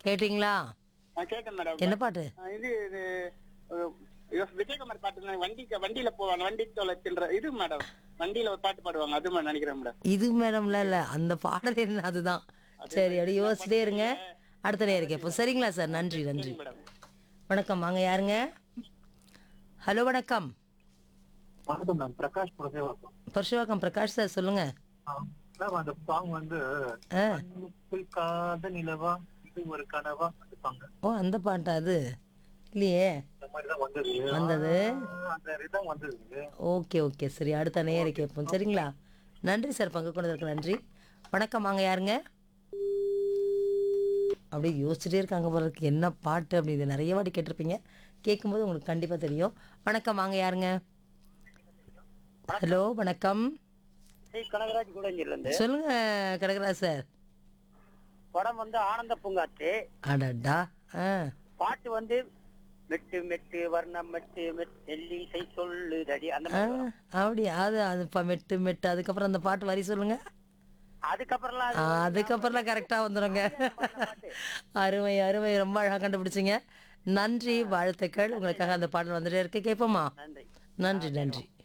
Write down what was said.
கேட்டிங்களா ஆ, கேட்டேன் மேடம் என்ன பாட்டு ஆ, இது இது அஹ், இது விஜயகுமார் பாட்டு தான். வண்டிக்கு வண்டியில போவாங்க வண்டி தொலைக்கின்ற இது மேடம் வண்டியில ஒரு பாட்டு பாடுவாங்க அது மாதிரி நினைக்கிறேன் மேடம் இது மேடம்ல இல்ல அந்த பாடல் என்ன அதுதான் சரி அப்படி யோசிச்சிட்டே இருங்க அடுத்த நேரம் கேட்போம் சரிங்களா சார் நன்றி நன்றி மேடம் வணக்கம் வாங்க யாருங்க ஹலோ வணக்கம் வணக்கம் மேம் பிரகாஷ் பிரசேவாக்கம் பரசுவாக்கம் பிரகாஷ் சார் சொல்லுங்க மேம் அந்த சாங் வந்து ஆ கண்ணுக்குள் காத நிலவா இது ஒரு கனவா அந்த சாங் ஓ அந்த பாட்டா அது இல்லையே இந்த மாதிரி தான் வந்தது வந்தது. ஆ, அந்த ரிதம் வந்தது ஓகே ஓகே சரி அடுத்த நேரம் கேட்போம் சரிங்களா நன்றி சார் பங்கு கொண்டதற்கு நன்றி வணக்கம் வாங்க யாருங்க அப்படியே யோசிச்சுட்டே இருக்காங்க போல இருக்கு என்ன பாட்டு அப்படி இது நிறைய வாட்டி கேட்டிருப்பீங்க கேட்கும்போது உங்களுக்கு கண்டிப்பாக தெரியும் வணக்கம் வாங்க யாருங்க ஹலோ வணக்கம் ஸ்ரீ கனகராஜ் குடஞ்சில இருந்து சொல்லுங்க கடகராஜ் சார் படம் வந்து ஆனந்த பூங்காற்று அடடா ஆ பாட்டு வந்து மெட்டு மெட்டு வர்ணம் மெட்டு மெல்லிசை சொல்லுதடி அந்த ஆ மாதிரி வரும். அப்படி அது அது ப- மெட்டு மெட்டு அதுக்கப்புறம் அந்த பாட்டு வரி சொல்லுங்க அதுக்கப்புறம்லாம் ஆ, அது அதுக்கப்புறம்லாம் கரெக்டாக வந்துடுங்க அருமை அருமை ரொம்ப அழகாக கண்டுபிடிச்சிங்க நன்றி வாழ்த்துக்கள் உங்களுக்காக அந்த பாடல் வந்துட்டே இருக்கு கேட்போமா நன்றி நன்றி நன்றி